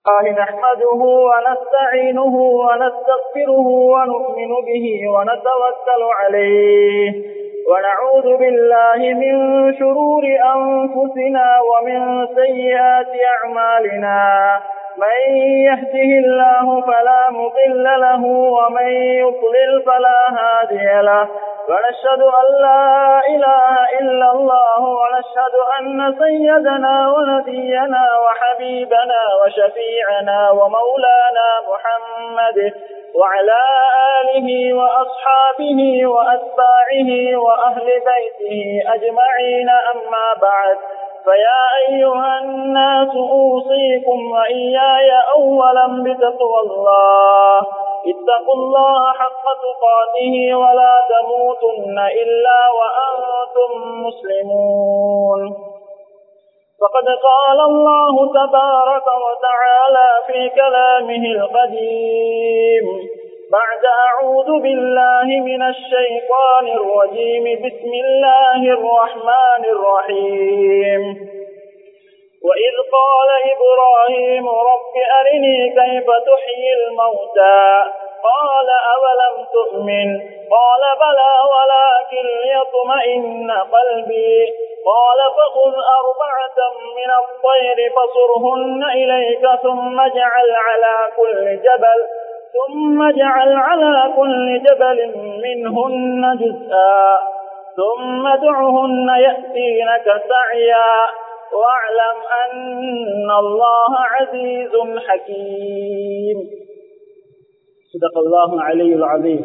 الله نحمده ونستعينه ونستغفره ونؤمن به ونتوكل عليه ونعوذ بالله من شرور أنفسنا ومن سيئات أعمالنا من يهده الله فلا مضل له ومن يضلل فلا هادي له ونشهد أن لا إله إلا الله ونشهد أن سيدنا ونبينا وحبيبنا وشفيعنا ومولانا محمد وعلى آله وأصحابه وأتباعه وأهل بيته أجمعين أما بعد فيا أيها الناس أوصيكم وإياي أولا بتقوى الله اتقوا الله حق تقاته ولا تموتن إلا وأنتم مسلمون فقد قال الله تبارك وتعالى في كلامه القديم بعد أعوذ بالله من الشيطان الرجيم بسم الله الرحمن الرحيم وإذ قال إبراهيم رب أرني كيف تحيي الموتى قال أولم تؤمن قال بلى ولكن ليطمئن قلبي قال فخذ أربعة من الطير فصرهن إليك ثم اجعل على كل جبل ثم اجعل على كل جبل منهن جزءا ثم ادعهن يأتينك سعيا واعلم أن الله عزيز حكيم صدق الله العلي العظيم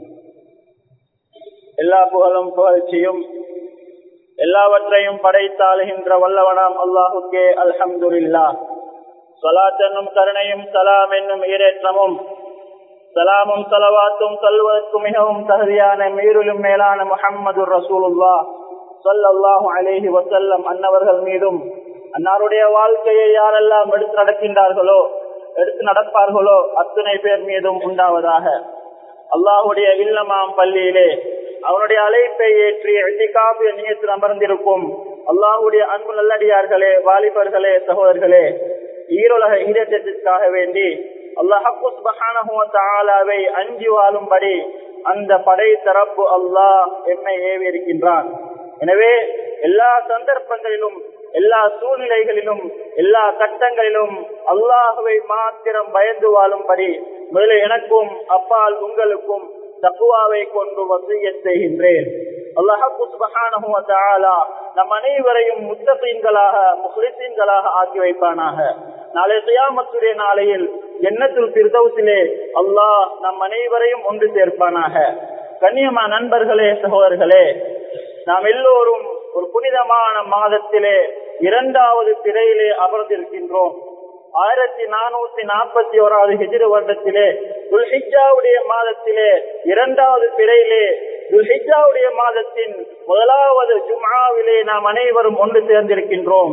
எல்லா புகழும் புகழ்ச்சியும் எல்லாவற்றையும் படைத்தாளுகின்ற வல்லவனாம் அல்லாஹுக்கே அல்ஹம்துல்லா சலாத் என்னும் கருணையும் சலாம் என்னும் ஈரேற்றமும் சலாமும் சலவாத்தும் சொல்வதற்கு மிகவும் தகுதியான மீறிலும் மேலான முகம்மது ரசூலுல்லா சொல்லல்லாஹு அலேஹி வசல்லம் அன்னவர்கள் மீதும் அன்னாருடைய வாழ்க்கையை யாரெல்லாம் எடுத்து நடக்கின்றார்களோ எடுத்து நடப்பார்களோ அத்தனை பேர் மீதும் உண்டாவதாக அல்லாஹுடைய இல்லமாம் பள்ளியிலே அவனுடைய அழைப்பை ஏற்றி எட்டிகாப்பிய நியத்தில் அமர்ந்திருக்கும் அல்லாஹுடைய அன்பு நல்லடியார்களே வாலிபர்களே சகோதரர்களே ஈரோலக ஈரத்திற்காக வேண்டி அல்லாஹாவை அஞ்சி வாழும்படி அந்த படை தரப்பு அல்லாஹ் என்னை ஏவி இருக்கின்றான் எனவே எல்லா சந்தர்ப்பங்களிலும் எல்லா சூழ்நிலைகளிலும் எல்லா கட்டங்களிலும் அல்லாஹுவை மாத்திரம் பயந்து வாழும்படி முதலில் எனக்கும் அப்பால் உங்களுக்கும் தக்குவாவை கொண்டு வசிய செய்கின்றேன் அல்லாஹூ நம் அனைவரையும் முத்தசீன்களாக முஸ்லிசீன்களாக ஆக்கி வைப்பானாக நாளை சுயாமத்துடைய நாளையில் எண்ணத்தில் திருதவுசிலே அல்லாஹ் நம் அனைவரையும் ஒன்று சேர்ப்பானாக கண்ணியமா நண்பர்களே சகோதரர்களே நாம் எல்லோரும் ஒரு புனிதமான மாதத்திலே இரண்டாவது பிறையிலே அமர்ந்திருக்கின்றோம் ஆயிரத்தி நானூத்தி நாற்பத்தி ஓராவது ஹிஜிர வருடத்திலே துல்ஹிஜாவுடைய மாதத்திலே இரண்டாவது பிறையிலே துல்ஹிஜாவுடைய மாதத்தின் முதலாவது ஜும்ஆவிலே நாம் அனைவரும் ஒன்று சேர்ந்திருக்கின்றோம்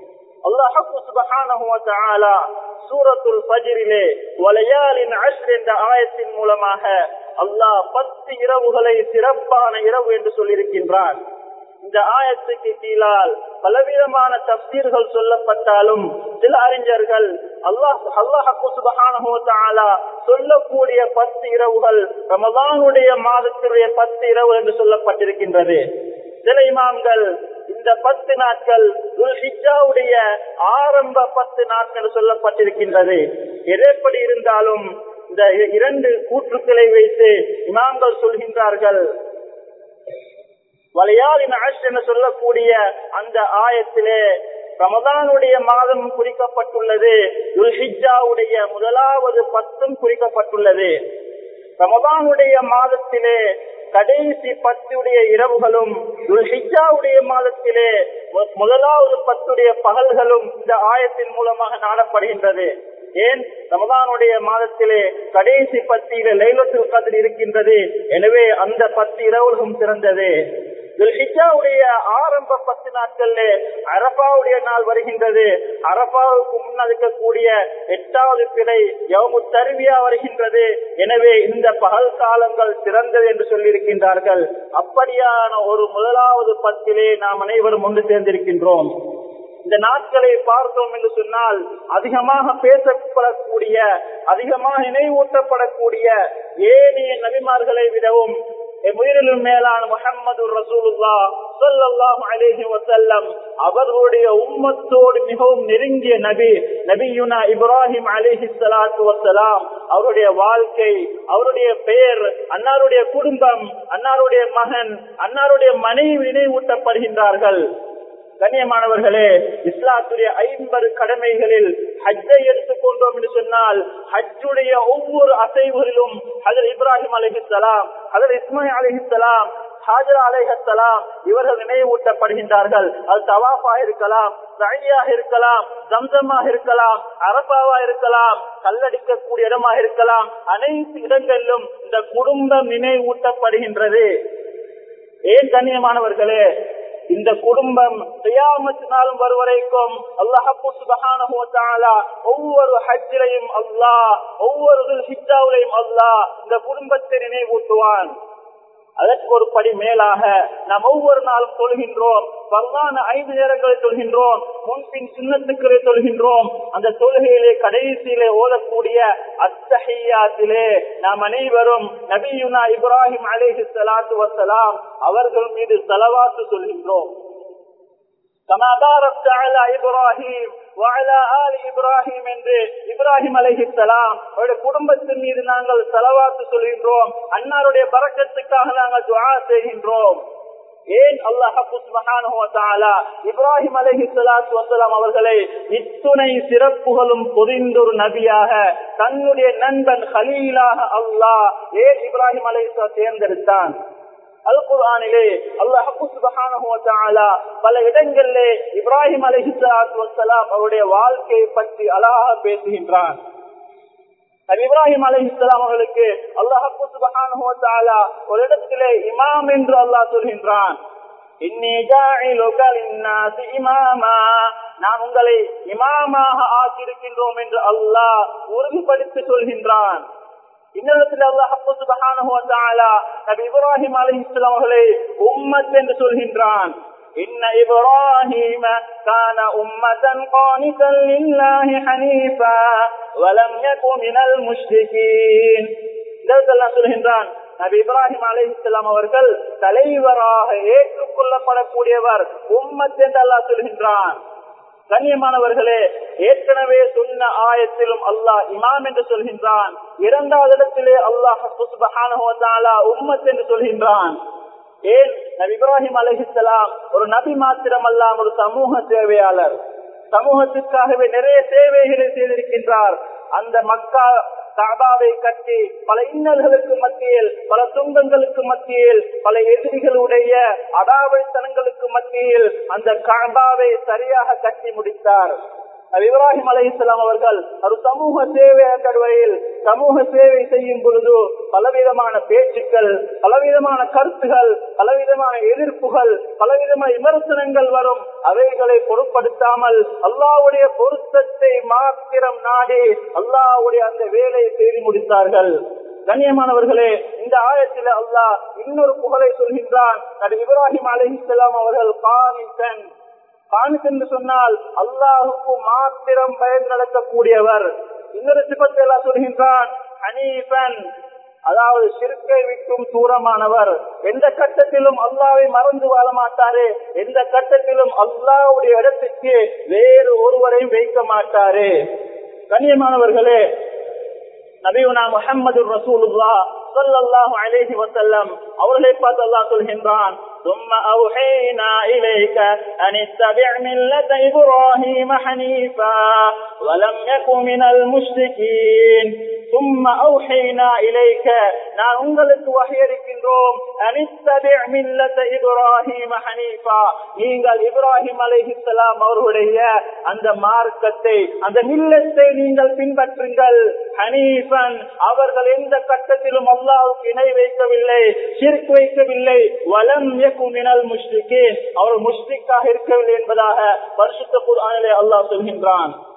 அல்லாஹு சூரத்துல் பஜிரிலே வலையாலின் அஷ்ர் என்ற ஆயத்தின் மூலமாக அல்லாஹ் பத்து இரவுகளை சிறப்பான இரவு என்று சொல்லியிருக்கின்றான் இந்த ஆயத்துக்கு கீழால் பலவிதமான தப்சீர்கள் சொல்லப்பட்டாலும் சில அறிஞர்கள் அல்லாஹ் அல்லாஹாலா சொல்லக்கூடிய பத்து இரவுகள் ரமதானுடைய மாதத்துடைய பத்து இரவு என்று சொல்லப்பட்டிருக்கின்றது சில இமாம்கள் இந்த பத்து நாட்கள் துல்ஹிஜாவுடைய ஆரம்ப பத்து நாட்கள் சொல்லப்பட்டிருக்கின்றது எதேப்படி இருந்தாலும் இந்த இரண்டு கூற்றுக்களை வைத்து இமாம்கள் சொல்கின்றார்கள் வலையாளின் அஷ் என சொல்லக்கூடிய அந்த ஆயத்திலே ரமதானுடைய மாதம் குறிக்கப்பட்டுள்ளது துல்ஹிஜாவுடைய முதலாவது பத்தும் குறிக்கப்பட்டுள்ளது ரமதானுடைய மாதத்திலே கடைசி பத்துடைய இரவுகளும் துல்ஹிஜாவுடைய மாதத்திலே முதலாவது பத்துடைய பகல்களும் இந்த ஆயத்தின் மூலமாக நாடப்படுகின்றது ஏன் ரமதானுடைய மாதத்திலே கடைசி பத்தியில லைலத்தில் கதிர் இருக்கின்றது எனவே அந்த பத்து இரவுகளும் சிறந்தது துல்ஹிஜாவுடைய ஆரம்ப பத்து நாட்கள்ல அரபாவுடைய நாள் வருகின்றது அரபாவுக்கு முன்னால் இருக்கக்கூடிய எட்டாவது பிறை யவமு தருவியா வருகின்றது எனவே இந்த பகல் காலங்கள் சிறந்தது என்று சொல்லியிருக்கின்றார்கள் அப்படியான ஒரு முதலாவது பத்திலே நாம் அனைவரும் ஒன்று சேர்ந்திருக்கின்றோம் இந்த நாட்களை பார்த்தோம் என்று சொன்னால் அதிகமாக பேசப்படக்கூடிய அதிகமாக நினைவூட்டப்படக்கூடிய ஏனைய நபிமார்களை விடவும் முயலிலும் மேலான முகமது ரசூலுல்லா சொல்லல்லாஹு அலேஹி வசல்லம் அவர்களுடைய உம்மத்தோடு மிகவும் நெருங்கிய நபி நபியுனா இப்ராஹிம் அலேஹி சலாத்து வசலாம் அவருடைய வாழ்க்கை அவருடைய பெயர் அன்னாருடைய குடும்பம் அன்னாருடைய மகன் அன்னாருடைய மனைவி நினைவூட்டப்படுகின்றார்கள் கண்ணியமானவர்களே இஸ்லாத்துடைய ஐம்பது கடமைகளில் ஹஜ்ஜை எடுத்துக்கொண்டோம் என்று சொன்னால் ஹஜ்ஜுடைய ஒவ்வொரு அசைவுகளிலும் ஹஜர் இப்ராஹிம் அலிஹிசலாம் ஹஜர் இஸ்மாயில் அலிஹிசலாம் ஹாஜரா அலைஹலாம் இவர்கள் நினைவூட்டப்படுகின்றார்கள் அது தவாஃபா இருக்கலாம் சழியாக இருக்கலாம் ஜம்சமாக இருக்கலாம் அரபாவா இருக்கலாம் கல்லடிக்கக்கூடிய இடமாக இருக்கலாம் அனைத்து இடங்களிலும் இந்த குடும்பம் நினைவூட்டப்படுகின்றது ஏன் கண்ணியமானவர்களே இந்த குடும்பம் செய்யாமத்தினாலும் வருவரைக்கும் அல்லாஹு சுபகான ஒவ்வொரு ஹஜ்ஜிலையும் அல்லாஹ் ஒவ்வொரு ஹிஜாவிலையும் அல்லாஹ் இந்த குடும்பத்தை நினைவூட்டுவான் அதற்கு ஒரு படி மேலாக நாம் ஒவ்வொரு நாளும் தொழுகின்றோம் பரவான ஐந்து நேரங்களை தொழுகின்றோம் முன்பின் சின்னத்துக்களை தொழுகின்றோம் அந்த தொழுகையிலே கடைசியிலே ஓதக்கூடிய அத்தகையாத்திலே நாம் அனைவரும் நபியுனா இப்ராஹிம் அலேஹி சலாத்து வசலாம் அவர்கள் மீது செலவாத்து சொல்கின்றோம் كما باركت على இப்ராஹிம் وعلى آل இப்ராஹிம் என்று இப்ராஹிம் அலைஹிஸ்ஸலாம் அவருடைய குடும்பத்தின் மீது நாங்கள் செலவாத்து சொல்கின்றோம் அன்னாருடைய பறக்கத்துக்காக நாங்கள் துஆ செய்கின்றோம் ஏன் அல்லாஹு இப்ராஹிம் அலஹி சலாத்து வசலாம் அவர்களை இத்துணை சிறப்புகளும் பொதிந்தொரு நபியாக தன்னுடைய நண்பன் ஹலீலாக அல்லாஹ் ஏன் இப்ராஹிம் அலஹி தேர்ந்தெடுத்தான் அல் குர்ஆனிலே அல்லாஹு பல இடங்களிலே இப்ராஹிம் அலஹி சலாத்து வசலாம் அவருடைய வாழ்க்கையை பற்றி அழகாக பேசுகின்றான் இப்ராஹிம் அலி இஸ்லாம் அவர்களுக்கு அல்லாஹு ஒரு இடத்திலே இமாம் என்று அல்லாஹ் சொல்கின்றான் நாம் உங்களை இமாமாக ஆக்கியிருக்கின்றோம் என்று அல்லாஹ் உறுதிப்படுத்தி சொல்கின்றான் இன்னிடத்தில் அல்லாஹ் இப்ராஹிம் அலி இஸ்லாம் அவர்களை உம்மத் என்று சொல்கின்றான் إن إبراهيم كان أمة قانتا لله حنيفا ولم يكن من المشركين சொல்கின்றான் நபி இப்ராஹிம் அலிஹிஸ்லாம் அவர்கள் தலைவராக ஏற்றுக்கொள்ளப்படக்கூடியவர் உம்மத் என்று அல்லாஹ் சொல்கின்றான் கண்ணியமானவர்களே ஏற்கனவே சொன்ன ஆயத்திலும் அல்லாஹ் இமாம் என்று சொல்கின்றான் இரண்டாவது இடத்திலே அல்லாஹ் உம்மத் என்று சொல்கின்றான் ஏன் நபி இப்ராஹிம் அலஹிசலாம் ஒரு நபி மாத்திரம் அல்லாம் ஒரு சமூக சேவையாளர் சமூகத்திற்காகவே நிறைய சேவைகளை செய்திருக்கின்றார் அந்த மக்கா காபாவை கட்டி பல இன்னல்களுக்கு மத்தியில் பல துன்பங்களுக்கு மத்தியில் பல எதிரிகளுடைய அடாவடித்தனங்களுக்கு மத்தியில் அந்த காபாவை சரியாக கட்டி முடித்தார் இப்ராஹிம் அலி இஸ்லாம் அவர்கள் ஒரு சமூக சேவை கடுவையில் சமூக சேவை செய்யும் பொழுது பலவிதமான பேச்சுக்கள் பலவிதமான கருத்துகள் பலவிதமான எதிர்ப்புகள் பலவிதமான விமர்சனங்கள் வரும் அவைகளை பொருட்படுத்தாமல் அல்லாவுடைய பொருத்தத்தை மாத்திரம் நாடி அல்லாவுடைய அந்த வேலையை செய்து முடித்தார்கள் கண்ணியமானவர்களே இந்த ஆயத்தில் அல்லாஹ் இன்னொரு புகழை சொல்கின்றான் இப்ராஹிம் அலி இஸ்லாம் அவர்கள் காணித்தன் காணித் என்று சொன்னால் அல்லாஹுக்கு மாத்திரம் பயந்து நடக்கக்கூடியவர் இன்னொரு சிபத்தை எல்லாம் சொல்கின்றான் ஹனீபன் அதாவது சிறுக்கை விட்டும் தூரமானவர் எந்த கட்டத்திலும் அல்லாவை மறந்து வாழ மாட்டாரு எந்த கட்டத்திலும் அல்லாவுடைய இடத்துக்கு வேறு ஒருவரையும் வைக்க மாட்டாரு கண்ணியமானவர்களே நபியுனா முஹம்மது ரசூலுல்லா ஸல்லல்லாஹு அலைஹி வஸல்லம் அவர்களை பார்த்து அல்லாஹ் சொல்கின்றான் ثم أوحينا إليك أن اتبع ملة إبراهيم حنيفا ولم يكن من المشركين ثم أوحينا إليك நான் உங்களுக்கு வகையறுக்கின்றோம் அனித்தபி மில்லத இப்ராஹிம் ஹனீஃபா நீங்கள் இப்ராஹிம் அலைஹிஸ்ஸலாம் அவர்களுடைய அந்த மார்க்கத்தை அந்த மில்லத்தை நீங்கள் பின்பற்றுங்கள் ஹனீஃபன் அவர்கள் எந்த கட்டத்திலும் அல்லாஹ்வுக்கு இணை வைக்கவில்லை ஷிர்க் வைக்கவில்லை வலம் யகுமினல் முஷ்ரிகீன் அவர் முஷ்ரிக்காக இருக்கவில்லை என்பதாக பரிசுத்த குர்ஆனிலே அல்லாஹ் சொல்கின்றான்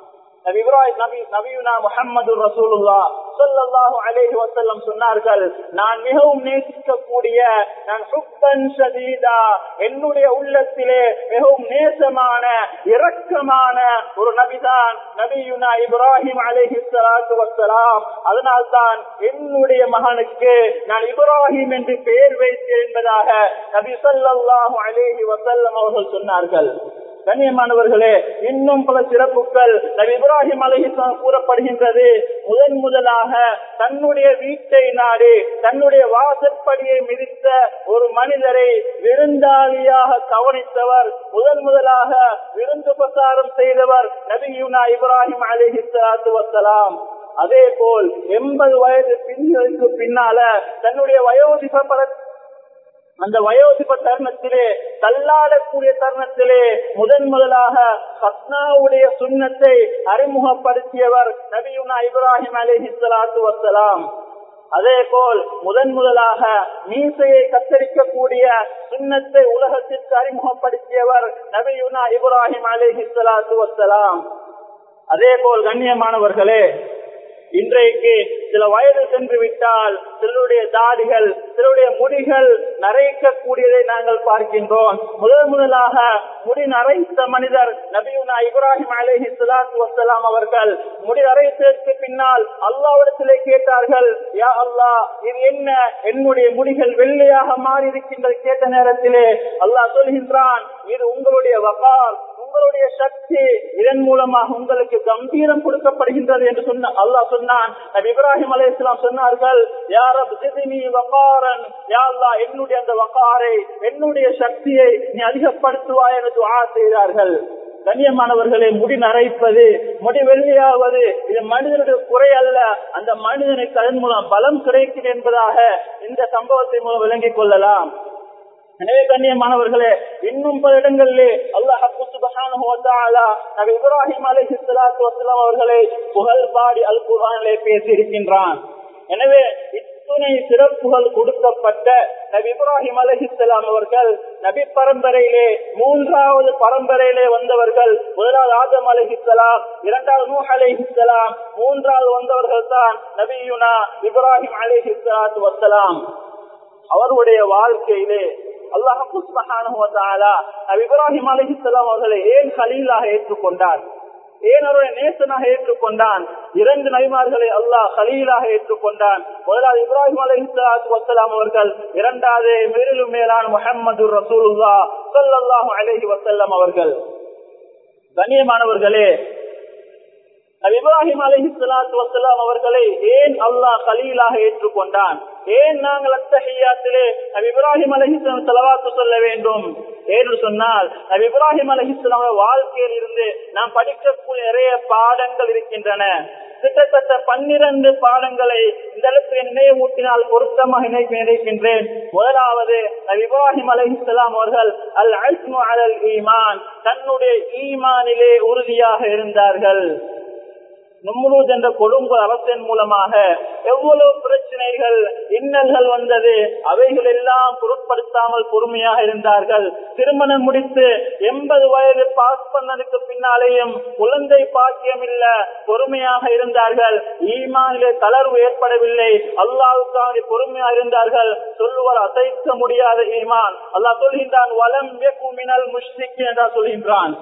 நபி இப்ராஹிம் நபி நபியுனா முஹம்மது ரசூலுல்லா ஸல்லல்லாஹு அலைஹி வஸல்லம் சொன்னார்கள் நான் மிகவும் நேசிக்கக்கூடிய நான் ஹுப்பன் ஷதீதா என்னுடைய உள்ளத்திலே மிகவும் நேசமான இரக்கமான ஒரு நபிதான் நபியுனா இப்ராஹிம் அலைஹி ஸலாத்து வஸ்ஸலாம் அதனால்தான் என்னுடைய மகனுக்கு நான் இப்ராஹிம் என்று பெயர் வைத்தேன் என்பதாக நபி ஸல்லல்லாஹு அலைஹி வஸல்லம் அவர்கள் சொன்னார்கள் கண்ணியமானவர்களே இன்னும் பல சிறப்புகள் நபி இப்ராஹிம் அலைஹிஸ்லாம் கூறப்படுகின்றது முதன் முதலாக தன்னுடைய வீட்டை நாடி தன்னுடைய வாசற்படியை மிதித்த ஒரு மனிதரை விருந்தாளியாக கவனித்தவர் முதன் முதலாக விருந்து பிரசாரம் செய்தவர் நபியுனா இப்ராஹிம் அலிஹிஸ்லாத்து வசலாம் அதே போல் எண்பது வயது பின்களுக்கு பின்னால தன்னுடைய வயோதிப பல அந்த வயோதிப தருணத்திலே தள்ளாடக்கூடிய தருணத்திலே முதன் முதலாக சத்னாவுடைய சுண்ணத்தை அறிமுகப்படுத்தியவர் நபியுனா இப்ராஹிம் அலிஹி சலாத்து வசலாம் அதே போல் முதன் முதலாக மீசையை கத்தரிக்கக்கூடிய சுண்ணத்தை உலகத்திற்கு அறிமுகப்படுத்தியவர் நபியுனா இப்ராஹிம் அலிஹி சலாத்து வசலாம் அதே போல் கண்ணியமானவர்களே இன்றைக்கு சில வயது சென்று விட்டால் சிலருடைய தாடிகள் சிலருடைய முடிகள் நரைக்கக்கூடியதை நாங்கள் பார்க்கின்றோம் முதல் முதலாக முடி நரைத்த மனிதர் நபியுனா இப்ராஹிம் அலேஹி சலாத்து வசலாம் அவர்கள் முடி நரைத்ததற்கு பின்னால் அல்லாவிடத்திலே கேட்டார்கள் யா அல்லாஹ் இது என்ன என்னுடைய முடிகள் வெள்ளையாக மாறி இருக்கின்றது கேட்ட நேரத்திலே அல்லாஹ் சொல்கின்றான் இது உங்களுடைய வகார் உங்களுடைய சக்தி இதன் மூலமாக உங்களுக்கு கம்பீரம் கொடுக்கப்படுகின்றது என்று சொன்ன அல்லாஹ் சொன்னான் இப்ராஹிம் அலி இஸ்லாம் சொன்னார்கள் யாரப் வகாரன் யாழ்லா என்னுடைய அந்த வகாரை என்னுடைய சக்தியை நீ அதிகப்படுத்துவாய் என்று துவா செய்தார்கள் கண்ணியமானவர்களை முடி நரைப்பது முடி வெள்ளியாவது இது மனிதனுடைய குறை அல்ல அந்த மனிதனுக்கு அதன் மூலம் பலம் கிடைக்கும் என்பதாக இந்த சம்பவத்தை மூலம் விளங்கிக் கொள்ளலாம் எனவே கண்ணியமானவர்களே இன்னும் பல இடங்களிலே அல்லாஹ் நபி இப்ராஹிம் அலஹி சலாத்து வசலாம் அவர்களை புகழ் பாடி அல் குரானிலே பேசி இருக்கின்றான் எனவே இத்துணை சிறப்புகள் கொடுக்கப்பட்ட நபி இப்ராஹிம் அலஹிஸ்லாம் அவர்கள் நபி பரம்பரையிலே மூன்றாவது பரம்பரையிலே வந்தவர்கள் முதலாவது ஆதம் அலஹிஸ்லாம் இரண்டாவது நூஹ் அலஹிஸ்லாம் மூன்றாவது வந்தவர்கள் தான் நபியுனா இப்ராஹிம் அலஹிஸ்லாத்து வசலாம் அவருடைய வாழ்க்கையிலே அல்லாஹு இப்ராஹிம் அலிஹிஸ்லாம் அவர்களை ஏன் கலீலாக ஏற்றுக்கொண்டார் ஏன் அவருடைய நேசனாக ஏற்றுக்கொண்டான் இரண்டு நபிமார்களை அல்லாஹ் கலீலாக ஏற்றுக்கொண்டான் முதலாவது இப்ராஹிம் அலிஹிஸ்லாத்து வசலாம் அவர்கள் இரண்டாவது மேலும் மேலான முகமது ரசூலுல்லா சொல்லல்லாஹு அலஹி வசல்லம் அவர்கள் கண்ணியமானவர்களே இப்ராஹிம் அலஹி சலாத்து வசலாம் அவர்களை ஏன் அல்லாஹ் கலீலாக ஏற்றுக்கொண்டான் ஏன் நாங்கள் அத்தகையாத்திலே நபி இப்ராஹிம் அலஹிஸ்லாம் செலவாத்து சொல்ல வேண்டும் என்று சொன்னால் நபி இப்ராஹிம் அலஹிஸ்லாம் வாழ்க்கையில் இருந்து நாம் படிக்கக்கூடிய நிறைய பாடங்கள் இருக்கின்றன கிட்டத்தட்ட பன்னிரண்டு பாடங்களை இந்த இடத்துல நினைவூட்டினால் பொருத்தமாக நினைக்கின்றேன் முதலாவது நபி இப்ராஹிம் அலஹிஸ்லாம் அவர்கள் அல் அல்மு அலல் ஈமான் தன்னுடைய ஈமானிலே உறுதியாக இருந்தார்கள் நும்ரூத் என்ற கொடுங்கோல் அரசின் மூலமாக எவ்வளவு பிரச்சனைகள் இன்னல்கள் வந்தது அவைகள் எல்லாம் பொருட்படுத்தாமல் பொறுமையாக இருந்தார்கள் திருமணம் முடித்து எண்பது வயது பாஸ் பண்ணதுக்கு பின்னாலேயும் குழந்தை பாக்கியம் இல்ல பொறுமையாக இருந்தார்கள் ஈமானிலே தளர்வு ஏற்படவில்லை அல்லாவுக்காக பொறுமையாக இருந்தார்கள் சொல்லுவார் அசைக்க முடியாத ஈமான் அல்லாஹ் சொல்கின்றான் வலம் மினல் முஷ்டிக் என்றால் சொல்கின்றான்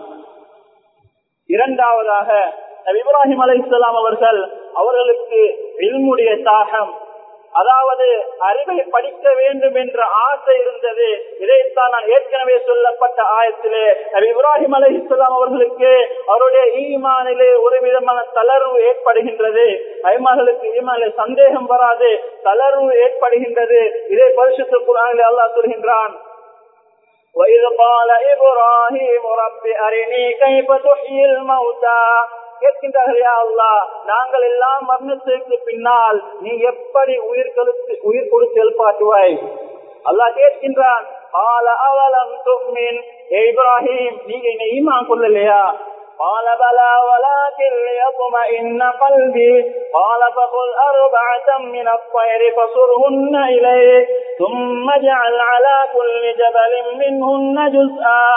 இரண்டாவதாக இப்ராஹிம் அலை இஸ்லாம் அவர்கள் அவர்களுக்கு இல்முடைய தாகம் அதாவது அறிவை படிக்க வேண்டும் என்ற ஆசை இருந்தது இதைத்தான் நான் ஏற்கனவே சொல்லப்பட்ட ஆயத்திலே இப்ராஹிம் அலை இஸ்லாம் அவர்களுக்கு அவருடைய ஈமானிலே ஒரு விதமான தளர்வு ஏற்படுகின்றது ஐமார்களுக்கு ஈமானிலே சந்தேகம் வராது தளர்வு ஏற்படுகின்றது இதை பரிசுத்த குரானிலே அல்லாஹ் சொல்கின்றான் وإذ قال إبراهيم رب أرني كيف تحيي الموتى கேட்கின்றார்கள் அல்லா நாங்கள் எல்லாம் மரணத்திற்கு பின்னால் நீ எப்படி உயிர் கழுத்து உயிர் கொடுத்து எழுப்பாட்டுவாய் அல்லாஹ் கேட்கின்றான் கால அவலம் தும்மின் இப்ராஹிம் நீங்க என்ன ஈமான் கொள்ளலையா قال بلى ولكن ليطمئن قلبي قال فخذ أربعة من الطير فصرهن إليك ثم اجعل على كل جبل منهن جزءا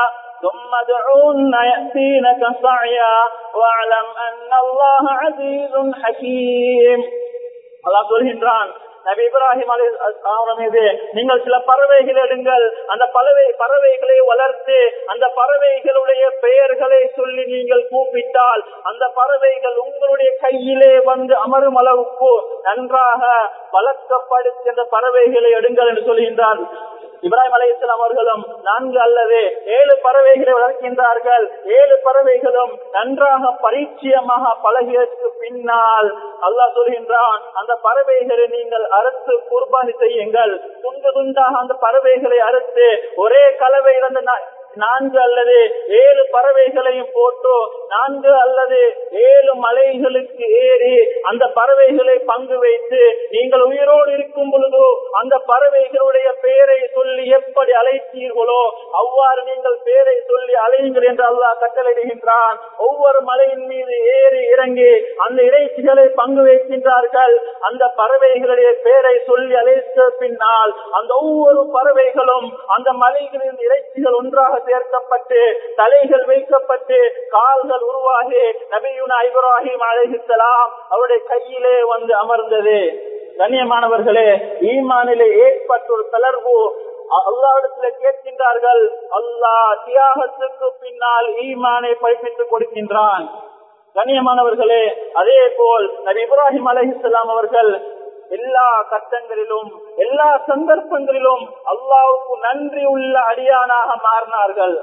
ثم ادعون يأتينك سعيا واعلم أن الله عزيز حكيم அல்லாஹ் சொல்கின்றான் நபி இப்ராஹிம் அலி மீது நீங்கள் சில பறவைகள் எடுங்கள் அந்த பறவை பறவைகளை வளர்த்து அந்த பறவைகளுடைய பெயர்களை சொல்லி நீங்கள் கூப்பிட்டால் அந்த பறவைகள் உங்களுடைய கையிலே வந்து அமரும் அளவுக்கு நன்றாக வளர்க்கப்படுத்தி அந்த பறவைகளை எடுங்கள் என்று சொல்கின்றான் இப்ராஹிம் அலி இஸ்லாம் அவர்களும் நான்கு அல்லது ஏழு பறவைகளை வளர்க்கின்றார்கள் ஏழு பறவைகளும் நன்றாக பரிச்சயமாக பழகியதற்கு பின்னால் அல்லாஹ் சொல்கின்றான் அந்த பறவைகளை நீங்கள் அறுத்து குர்பானி செய்யுங்கள் துண்டு துண்டாக அந்த பறவைகளை அறுத்து ஒரே கலவையில் அந்த நான்கு அல்லது ஏழு பறவைகளையும் போட்டு நான்கு அல்லது ஏழு மலைகளுக்கு ஏறி அந்த பறவைகளை பங்கு வைத்து நீங்கள் உயிரோடு இருக்கும் பொழுதோ அந்த பறவைகளுடைய பெயரை சொல்லி எப்படி அழைத்தீர்களோ அவ்வாறு நீங்கள் பெயரை சொல்லி அழையுங்கள் என்று அல்லாஹ் கட்டளையிடுகின்றான் ஒவ்வொரு மலையின் மீது ஏறி இறங்கி அந்த இறைச்சிகளை பங்கு வைக்கின்றார்கள் அந்த பறவைகளுடைய பெயரை சொல்லி அழைத்த பின்னால் அந்த ஒவ்வொரு பறவைகளும் அந்த மலைகளின் இறைச்சிகள் ஒன்றாக சேர்க்கப்பட்டு தலைகள் வைக்கப்பட்டு கால்கள் உருவாகி நபியுனா இப்ராஹிம் அழைக்கலாம் அவருடைய கையிலே வந்து அமர்ந்தது கண்ணியமானவர்களே ஈமானிலே ஏற்பட்ட ஒரு தளர்வு அல்லாவிடத்துல கேட்கின்றார்கள் அல்லாஹ் தியாகத்துக்கு பின்னால் ஈமானை படிப்பித்துக் கொடுக்கின்றான் கண்ணியமானவர்களே அதே போல் நபி இப்ராஹிம் அலஹிஸ்லாம் அவர்கள் எல்லா கட்டங்களிலும் எல்லா சந்தர்ப்பங்களிலும் அல்லாவுக்கு நன்றி உள்ள அடியானாக மாறினார்கள்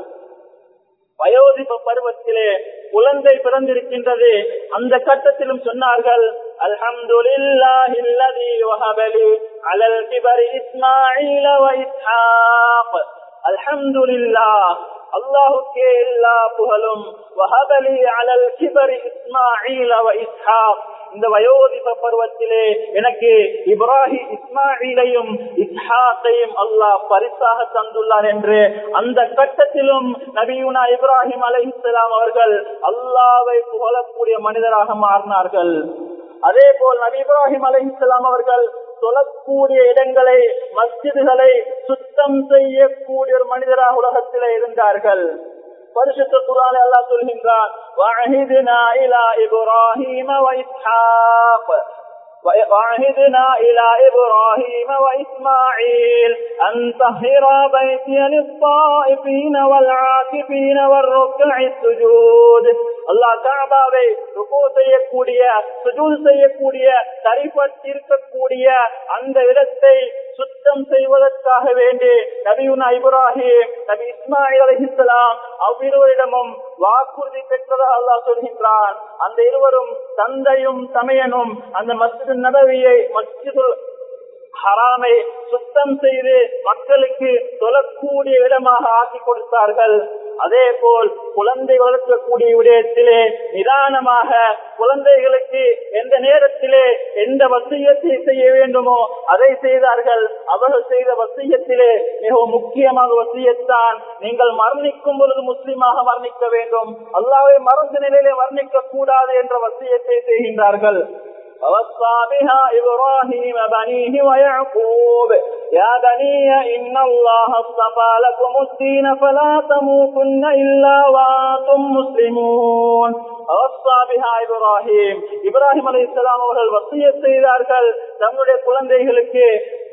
வயோதிப பருவத்திலே குழந்தை பிறந்திருக்கின்றது அந்த கட்டத்திலும் சொன்னார்கள் அல்ஹம்துலில்லாஹில்லதி வஹபலி அலல் கிபரி இஸ்மாஈல வ இஸ்ஹாக் அல்ஹம்துலில்லாஹ் அல்லாஹுக்கே எல்லா புகழும் வஹபலி அலல் கிபரி இஸ்மாஈல வ இஸ்ஹாக் இந்த வயோதிப பருவத்திலே எனக்கு இப்ராஹிம் இஸ்மாயிலையும் இஸ்ஹாக்கையும் அல்லாஹ் பரிசாக தந்துள்ளார் என்று அந்த கட்டத்திலும் நபியுனா இப்ராஹிம் அலை இஸ்லாம் அவர்கள் அல்லாவை புகழக்கூடிய மனிதராக மாறினார்கள் அதே போல் நபி இப்ராஹிம் அலை இஸ்லாம் அவர்கள் தொழக்கூடிய இடங்களை மஸ்ஜிதுகளை சுத்தம் செய்யக்கூடிய ஒரு மனிதராக உலகத்திலே இருந்தார்கள் பரிசுத்த குரான் அல்லாஹ் சொல்கின்றான் وعهدنا إلى إبراهيم وإسحاق وعهدنا إلى إبراهيم وإسماعيل أن طهر بيتي للطائفين والعاكفين والركع السجود அல்லாஹ் காபாவை ருகோ செய்யக்கூடிய சுஜூல் செய்யக்கூடிய தரிப்பட்டிருக்கக்கூடிய அந்த இடத்தை சுத்தம் செய்வதற்காக வேண்டி நபியுனா இப்ராஹிம் நபி இஸ்மாயில் அலிஹிஸ்லாம் அவ்விருவரிடமும் வாக்குறுதி பெற்றதாக அல்லாஹ் சொல்கின்றான் அந்த இருவரும் தந்தையும் தமையனும் அந்த மஸ்ஜிது நபவியை மஸ்ஜிது ஹராமை சுத்தம் செய்து மக்களுக்கு தொழக்கூடிய இடமாக ஆக்கி கொடுத்தார்கள் அதே போல் குழந்தை வளர்க்கக்கூடிய விடயத்திலே நிதானமாக குழந்தைகளுக்கு எந்த நேரத்திலே எந்த வசியத்தை செய்ய வேண்டுமோ அதை செய்தார்கள் அவர்கள் செய்த வசியத்திலே மிகவும் முக்கியமாக வசியத்தான் நீங்கள் மரணிக்கும் பொழுது முஸ்லீமாக மரணிக்க வேண்டும் அல்லாவை மறந்த நிலையிலே மரணிக்க கூடாது என்ற வசியத்தை செய்கின்றார்கள் ووصى بها إبراهيم بنيه ويعقوب يا بني إن الله اصطفى لكم الدين فلا تموتن إلا وأنتم مسلمون ووصى بها إبراهيم إبراهيم عليه السلام அவர்கள் வசியத் செய்தார்கள் தன்னுடைய குழந்தைகளுக்கு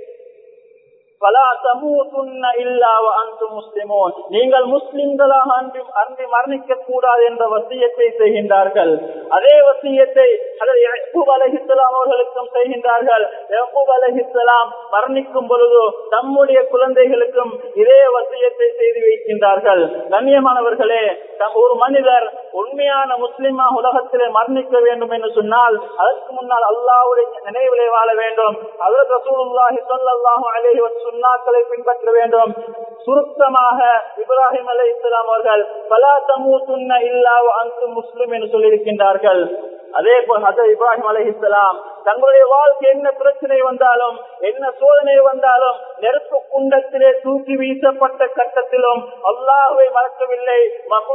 நீங்கள் முஸ்லிம்களாக அன்றி அன்றி மரணிக்க கூடாது என்ற வசியத்தை செய்கின்றார்கள் அதே வசியத்தை அலஹிஸ்லாம் அவர்களுக்கும் செய்கின்றார்கள் அலஹிஸ்லாம் மரணிக்கும் பொழுது தம்முடைய குழந்தைகளுக்கும் இதே வசியத்தை செய்து வைக்கின்றார்கள் கண்ணியமானவர்களே ஒரு மனிதர் உண்மையான முஸ்லிமா உலகத்திலே மரணிக்க வேண்டும் என்று சொன்னால் அதற்கு முன்னால் அல்லாவுடைய நினைவிலே வாழ வேண்டும் அதற்கு ரசூலுல்லாஹி ஸல்லல்லாஹு அலைஹி சுண்ணாக்களை பின்பற்ற வேண்டும் சுருக்கமாக இப்ராஹிம் அலை இஸ்லாம் அவர்கள் பலா தமு சுன்ன இல்லா அங்கு முஸ்லிம் என்று சொல்லியிருக்கின்றார்கள் அதே போல் ஹசர் இப்ராஹிம் அலி இஸ்லாம் தங்களுடைய வாழ்க்கை என்ன பிரச்சனை வந்தாலும் என்ன சோதனை வந்தாலும் நெருப்பு குண்டத்திலே தூக்கி வீசப்பட்ட கட்டத்திலும் அல்லாஹுவை மறக்கவில்லை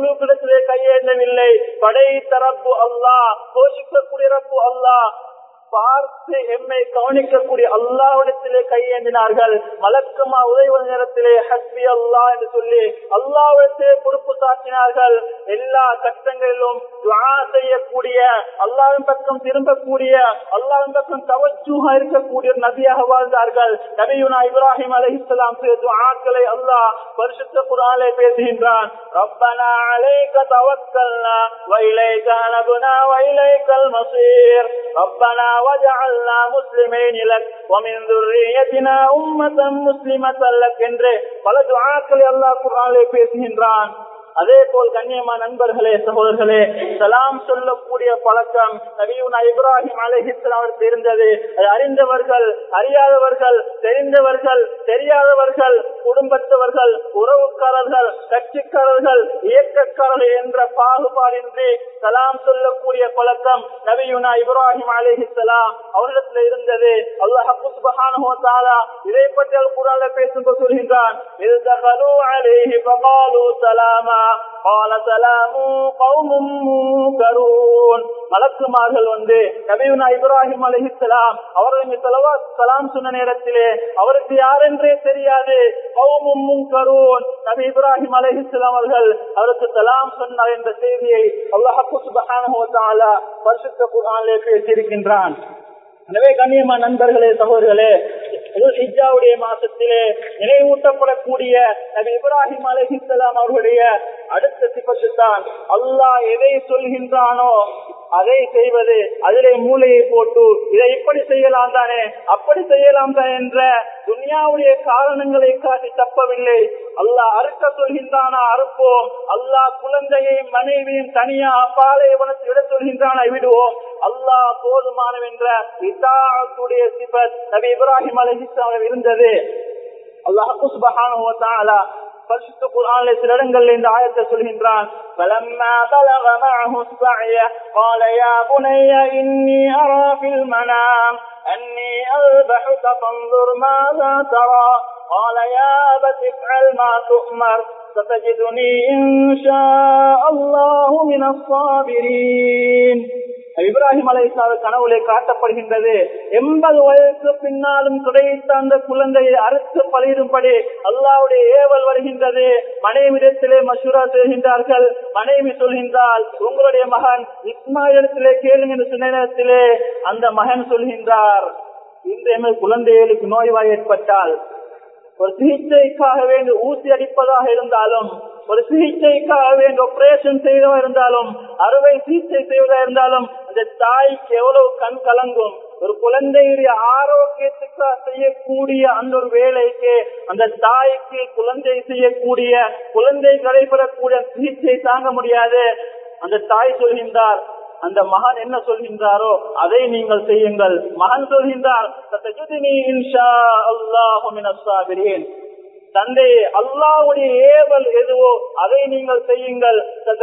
மகுழுக்கிடத்திலே கையேந்தவில்லை படை தரப்பு அல்லாஹ் போஷிக்கக்கூடிய ரப்பு அல்லாஹ் பார்த்து எம்மை கவனிக்கக்கூடிய அல்லாவிடத்திலே கையேந்தினார்கள் மலக்குமா உதவி நேரத்திலே ஹஸ்பி அல்லா என்று சொல்லி அல்லாவிடத்திலே பொறுப்பு சாட்டினார்கள் எல்லா கட்டங்களிலும் துஆ செய்யக்கூடிய அல்லாவின் பக்கம் திரும்பக்கூடிய அல்லாவின் பக்கம் தவச்சுக இருக்கக்கூடிய நபியாக வாழ்ந்தார்கள் நபியுனா இப்ராஹிம் அலைஹிஸ்ஸலாம் செய்த துஆக்களை அல்லாஹ் பரிசுத்த குர்ஆனிலே பேசுகின்றான் ரப்பனா அலைக தவக்கல்னா وإليك نبنا وإليك المصير ربنا وجعلنا مسلمين لك ومن ذريتنا أمة مسلمة لك என்று பல துஆக்களை அல்லாஹ் குர்ஆனிலே பேசுகின்றான் அதே போல் கண்ணியமா நண்பர்களே சகோதரர்களே சலாம் சொல்லக்கூடிய பழக்கம் நபியுனா இப்ராஹிம் அலைஹிஸ்லாம் இருந்தது அது அறிந்தவர்கள் அறியாதவர்கள் தெரிந்தவர்கள் தெரியாதவர்கள் குடும்பத்தவர்கள் உறவுக்காரர்கள் கட்சிக்காரர்கள் இயக்கக்காரர்கள் என்ற பாகுபாடின்றி சலாம் சொல்லக்கூடிய பழக்கம் நபியுனா இப்ராஹிம் அலைஹிஸ்லாம் அவரிடத்தில் இருந்தது அல்லாஹ் இதை பற்றி அல் குரால பேசும்போது சொல்கின்றான் இது தகலு அலைஹி பகாலு சலாமா قال سلام قوم منكرون மலக்குமார்கள் வந்து நபியுனா இப்ராஹிம் அலிஹிஸ்லாம் அவர்கள் செலவா சலாம் சொன்ன நேரத்திலே அவருக்கு யார் என்றே தெரியாது கௌமும் முன்கரூன் நபி இப்ராஹிம் அலிஹிஸ்லாம் அவர்கள் அவருக்கு சலாம் சொன்னார் என்ற செய்தியை அல்லாஹு சுபஹானஹு வ தஆலா பரிசுத்த குர்ஆனிலே பேசியிருக்கின்றான் எனவே கண்ணியமா நண்பர்களே சகோதரர்களே ஹிஜாவுடைய மாசத்திலே நினைவூட்டப்படக்கூடிய நபி இப்ராஹிம் அலஹிசலாம் அவர்களுடைய அடுத்த சிபத்து தான் அல்லாஹ் எதை சொல்கின்றானோ அதை செய்வது அதிலே மூளையை போட்டு இதை இப்படி செய்யலாம் தானே அப்படி செய்யலாம் தான் என்ற துனியாவுடைய காரணங்களை காட்டி தப்பவில்லை அல்லாஹ் அறுக்க சொல்கின்றானா அறுப்போம் அல்லாஹ் குழந்தையையும் மனைவியும் தனியா பாலைவனத்தில் விட சொல்கின்றானா விடுவோம் அல்லாஹ் போதுமானவென்ற இதாத்துடைய சிபத் நபி இப்ராஹிம் அலிஸ்லாம் இருந்தது அல்லாஹ் சுபஹானஹு வ தஆலா பரிசுத்த குர்ஆனிலே சில இடங்களில் இந்த ஆயத்தை சொல்கின்றான் فلما بلغ معه السعي قال يا بني إني أرى في المنام أني أذبحك فانظر ماذا ترى قال يا أبت افعل ما تؤمر ستجدني إن شاء الله من الصابرين இப்ராஹிம் அலைசாவு கனவுலே காட்டப்படுகின்றது எண்பது வயதுக்கு பின்னாலும் கிடைத்த அந்த குழந்தையை அறுத்து பலியிடும்படி அல்லாவுடைய ஏவல் வருகின்றது மனைவிடத்திலே மசூரா செய்கின்றார்கள் மனைவி சொல்கின்றால் உங்களுடைய மகன் இஸ்மாயிடத்திலே கேளுங்க என்று சொன்ன நேரத்திலே அந்த மகன் சொல்கின்றார் இன்றைய குழந்தைகளுக்கு நோய்வாய் ஏற்பட்டால் ஒரு சிகிச்சைக்காக வேண்டி ஊசி அடிப்பதாக இருந்தாலும் ஒரு சிகிச்சைக்காக வேண்டி ஆபரேஷன் செய்வதாக இருந்தாலும் அறுவை சிகிச்சை செய்வதாக இருந்தாலும் அந்த தாய்க்கு எவ்வளவு கண் கலங்கும் ஒரு குழந்தையுடைய ஆரோக்கியத்துக்காக செய்யக்கூடிய அந்த ஒரு வேலைக்கு அந்த தாய்க்கு குழந்தை செய்யக்கூடிய குழந்தை கடைபெறக்கூடிய சிகிச்சை தாங்க முடியாது அந்த தாய் சொல்கின்றார் அந்த மகன் என்ன சொல்கின்றாரோ அதை நீங்கள் செய்யுங்கள் மகன் சொல்கின்றார் தந்தை அல்லாவுடைய ஏவல் எதுவோ அதை நீங்கள் செய்யுங்கள்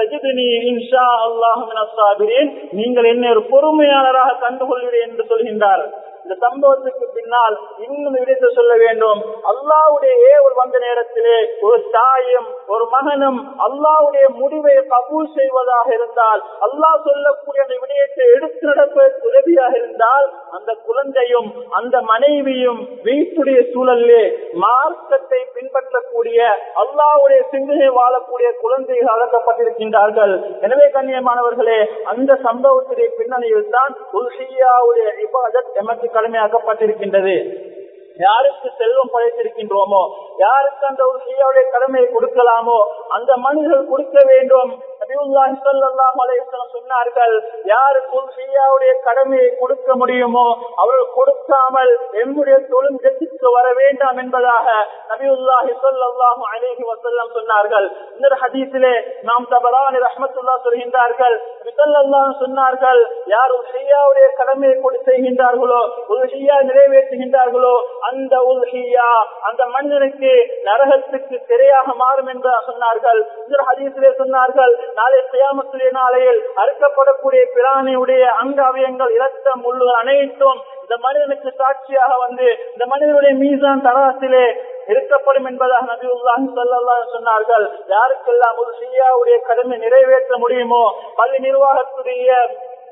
நீங்கள் என்ன ஒரு பொறுமையாளராக கண்டுகொள்கிறேன் என்று சொல்கின்றார் இந்த சம்பவத்துக்கு பின்னால் இன்னும் விடுத்து சொல்ல வேண்டும் அல்லாவுடைய ஏவல் வந்த நேரத்திலே ஒரு தாயும் ஒரு மகனும் அல்லாவுடைய முடிவை கபூல் செய்வதாக இருந்தால் அல்லாஹ் சொல்லக்கூடிய அந்த விடயத்தை எடுத்து நடப்பதற்கு உதவியாக இருந்தால் அந்த குழந்தையும் அந்த மனைவியும் வீட்டுடைய சூழலிலே மார்க்கத்தை பின்பற்றக்கூடிய அல்லாவுடைய சிந்தனை வாழக்கூடிய குழந்தைகள் அழைக்கப்பட்டிருக்கின்றார்கள் எனவே கண்ணியமானவர்களே அந்த சம்பவத்துடைய பின்னணியில் தான் துல்சியாவுடைய இபாதத் எமக்கு கடமையாக்கப்பட்டிருக்கின்றது யாருக்கு செல்வம் படைத்திருக்கின்றோமோ யாருக்கு அந்த ஒரு செய்யாவுடைய கடமையை கொடுக்கலாமோ அந்த மனிதர்கள் கொடுக்க வேண்டும் சொன்னார்கள் யாருக்கு செய்யாவுடைய கடமையை கொடுக்க முடியுமோ அவர்கள் கொடுக்காமல் எம்முடைய தொழில்நுட்பத்திற்கு வர வேண்டாம் என்பதாக நபியுல்லாஹி சொல்லாஹு அலேஹி வசல்லம் சொன்னார்கள் இந்த ஹதீஸிலே நாம் தபரானி ரஹமத்துல்லா சொல்கின்றார்கள் சொன்னார்கள் யார் ஒரு செய்யாவுடைய கடமையை கொடு செய்கின்றார்களோ ஒரு செய்யா நிறைவேற்றுகின்றார்களோ அந்த உல்ஹியா அந்த மனிதனுக்கு நரகத்துக்கு திரையாக மாறும் என்று சொன்னார்கள் இந்த ஹதீஸிலே சொன்னார்கள் நாளை கியாமத்துடைய நாளையில் அறுக்கப்படக்கூடிய பிராணியுடைய அங்க அவயங்கள் இரத்தம் முள்ளுகள் அனைத்தும் இந்த மனிதனுக்கு சாட்சியாக வந்து இந்த மனிதனுடைய மீசான் தராசிலே இருக்கப்படும் என்பதாக நபி உல்லாஹி சொல்லலாம் சொன்னார்கள் யாருக்கெல்லாம் ஒரு ஷியாவுடைய கடமை நிறைவேற்ற முடியுமோ பள்ளி நிர்வாகத்துடைய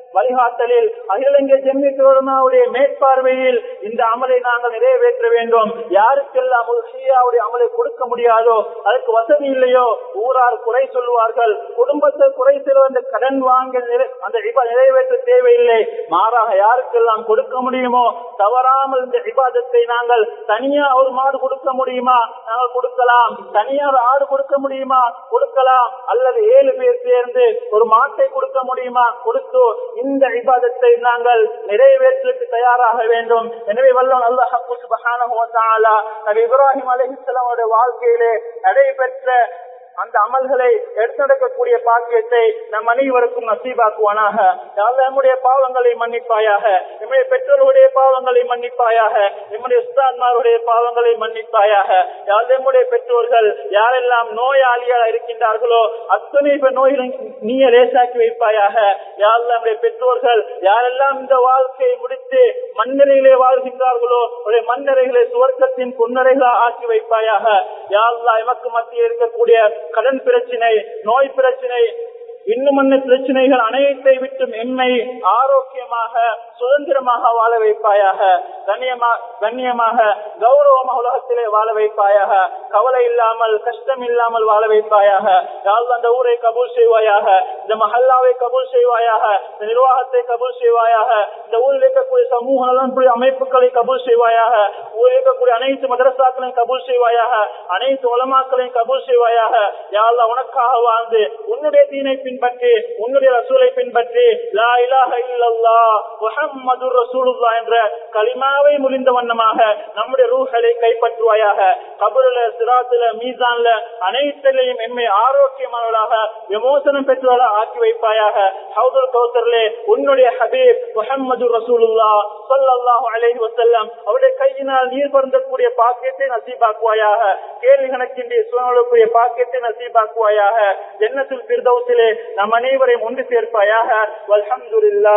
வழிகாட்டலில் அகிலங்கை ஜெமித்துடைய மேற்பார்வையில் இந்த அமலை நாங்கள் நிறைவேற்ற வேண்டும் யாருக்கெல்லாம் ஒரு ஷியாவுடைய அமலை கொடுக்க முடியாதோ அதுக்கு வசதி இல்லையோ ஊரார் குறை சொல்லுவார்கள் குடும்பத்தை குறை சொல்வந்த கடன் வாங்க நிறை- அந்த இபா நிறைவேற்ற தேவையில்லை மாறாக யாருக்கெல்லாம் கொடுக்க முடியுமோ தவறாமல் இந்த இபாதத்தை நாங்கள் தனியா ஒரு மாடு கொடுக்க முடியுமா நாங்கள் கொடுக்கலாம் தனியா ஒரு ஆடு கொடுக்க முடியுமா கொடுக்கலாம் அல்லது ஏழு பேர் சேர்ந்து ஒரு மாட்டை கொடுக்க முடியுமா கொடுத்து இந்த இபாதத்தை நாங்கள் நிறைவேற்றுவதற்கு தயாராக வேண்டும் எனவே வல்லவன் அல்லாஹ் சுப்ஹானஹு வ தஆலா நபி இப்ராஹிம் அலைஹிஸ்ஸலாமுடைய வாழ்க்கையிலே நடைபெற்ற அந்த அமல்களை எடுத்தெடுக்கக்கூடிய பாக்கியத்தை நம் அனைவருக்கும் நசீபாக்குவானாக யாழ்லா நம்முடைய பாவங்களை மன்னிப்பாயாக நம்முடைய பெற்றோருடைய பாவங்களை மன்னிப்பாயாக நம்முடைய உஸ்தான்மாருடைய பாவங்களை மன்னிப்பாயாக யாழ் நம்முடைய பெற்றோர்கள் யாரெல்லாம் நோயாளியாக இருக்கின்றார்களோ அத்தனை பேர் நோயிலும் நீய லேசாக்கி வைப்பாயாக யாழ் நம்முடைய பெற்றோர்கள் யாரெல்லாம் இந்த வாழ்க்கையை முடித்து மண்ணறைகளே வாழ்கின்றார்களோ ஒரு மண்ணறைகளை சுவர்க்கத்தின் பொன்னறைகளா ஆக்கி வைப்பாயாக யாழ்லா எமக்கு மத்தியில் இருக்கக்கூடிய கடன் பிரச்சனை நோய் பிரச்சனை இன்னும் என்ன பிரச்சனைகள் அனைத்தை விட்டும் எம்மை ஆரோக்கியமாக சுதந்திரமாக வாழ வைப்பாயாக கண்ணியமா கண்ணியமாக கௌரவமாக உலகத்திலே வாழ வைப்பாயாக கவலை இல்லாமல் கஷ்டம் இல்லாமல் வாழ வைப்பாயாக யாழ் அந்த ஊரை கபூல் செய்வாயாக இந்த மஹல்லாவை கபூல் செய்வாயாக இந்த நிர்வாகத்தை கபூல் செய்வாயாக இந்த ஊரில் இருக்கக்கூடிய சமூக நலன்புரிய அமைப்புகளை கபூல் செய்வாயாக ஊரில் இருக்கக்கூடிய அனைத்து மதரசாக்களையும் கபூல் செய்வாயாக அனைத்து உலமாக்களையும் கபூல் செய்வாயாக யாழ் உனக்காக வாழ்ந்து உன்னுடைய தீனை பின்பற்றி உன்னுடைய ரசூலை பின்பற்றி லா இலாஹ இல்லல்லா முஹம்மது ரசூலுல்லா என்ற கலிமாவை முழிந்த வண்ணமாக நம்முடைய ரூஹலை கைப்பற்றுவாயாக கபருல சிராத்துல மீசான்ல அனைத்திலையும் எம்மை ஆரோக்கியமானவளாக விமோசனம் பெற்றவளாக ஆக்கி வைப்பாயாக ஹவுதுல் கௌசர்லே உன்னுடைய ஹபீப் முஹம்மது ரசூலுல்லா ஸல்லல்லாஹு அலைஹி வஸல்லம் அவருடைய கையினால் நீர் பருந்தக்கூடிய பாக்கியத்தை நசீபாக்குவாயாக கேள்வி கணக்கின்றி சூழலுக்குரிய பாக்கியத்தை நசீபாக்குவாயாக ஜன்னத்துல் பிரதௌசிலே நம் அனைவரையும் ஒன்று சேர்ப்பாயாக வல்ஹம்துலில்லாஹ்